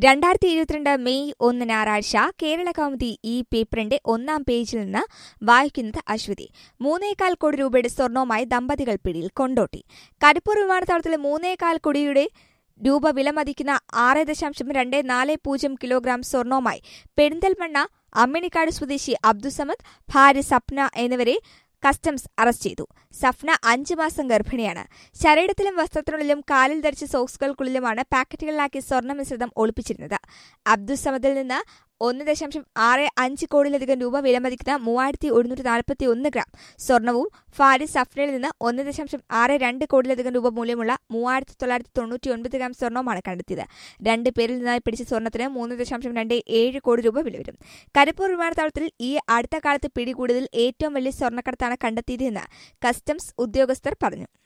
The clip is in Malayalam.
രണ്ടായിരത്തി ഇരുപത്തിരണ്ട് മെയ് ഒന്ന് ഞായറാഴ്ച കേരള കൗമുദി ഈ പേപ്പറിന്റെ ഒന്നാം പേജിൽ നിന്ന് വായിക്കുന്നത് അശ്വതി മൂന്നേകാൽ കോടി രൂപയുടെ സ്വർണവുമായി ദമ്പതികൾ പിടിയിൽ കൊണ്ടോട്ടി കരിപ്പൂർ വിമാനത്താവളത്തിലെ മൂന്നേകാൽ കോടിയുടെ രൂപ വിലമതിക്കുന്ന ആറ് ദശാംശം രണ്ട് നാല് പൂജ്യം കിലോഗ്രാം സ്വർണവുമായി പെരിന്തൽമണ്ണ അമ്മിണിക്കാട് സ്വദേശി അബ്ദുസമദ് ഭാര്യ സപ്ന എന്നിവരെ കസ്റ്റംസ് അറസ്റ്റ് ചെയ്തു സഫ്ന അഞ്ച് മാസം ഗർഭിണിയാണ് ശരീരത്തിലും വസ്ത്രത്തിനുള്ളിലും കാലിൽ ധരിച്ച സോക്സുകൾക്കുള്ളിലുമാണ് പാക്കറ്റുകളിലാക്കി സ്വർണ്ണ മിശ്രിതം ഒളിപ്പിച്ചിരുന്നത് അബ്ദുസമദിൽ നിന്ന് ഒന്ന് ദശാംശം ആറ് അഞ്ച് കോടിയിലധികം രൂപ വിലമതിക്കുന്ന മൂവായിരത്തി ഒരുന്നൂറ്റി നാൽപ്പത്തി ഒന്ന് ഗ്രാം സ്വർണവും ഭാര്യ സഫ്നയിൽ നിന്ന് ഒന്ന് ദശാംശം ആറ് രണ്ട് കോടിയിലധികം രൂപ മൂല്യമുള്ള മൂവായിരത്തി തൊള്ളായിരത്തി തൊണ്ണൂറ്റി ഒൻപത് ഗ്രാം സ്വർണവുമാണ് കണ്ടെത്തിയത് രണ്ട് പേരിൽ നിന്നായി പിടിച്ച സ്വർണത്തിന് മൂന്ന് ദശാംശം രണ്ട് ഏഴ് കോടി രൂപ വില വരും കരിപ്പൂർ വിമാനത്താവളത്തിൽ ഈ അടുത്ത കാലത്ത് പിടികൂടിയതിൽ ഏറ്റവും വലിയ സ്വർണ്ണക്കടത്താണ് കണ്ടെത്തിയതെന്ന് കസ്റ്റംസ് ഉദ്യോഗസ്ഥർ പറഞ്ഞു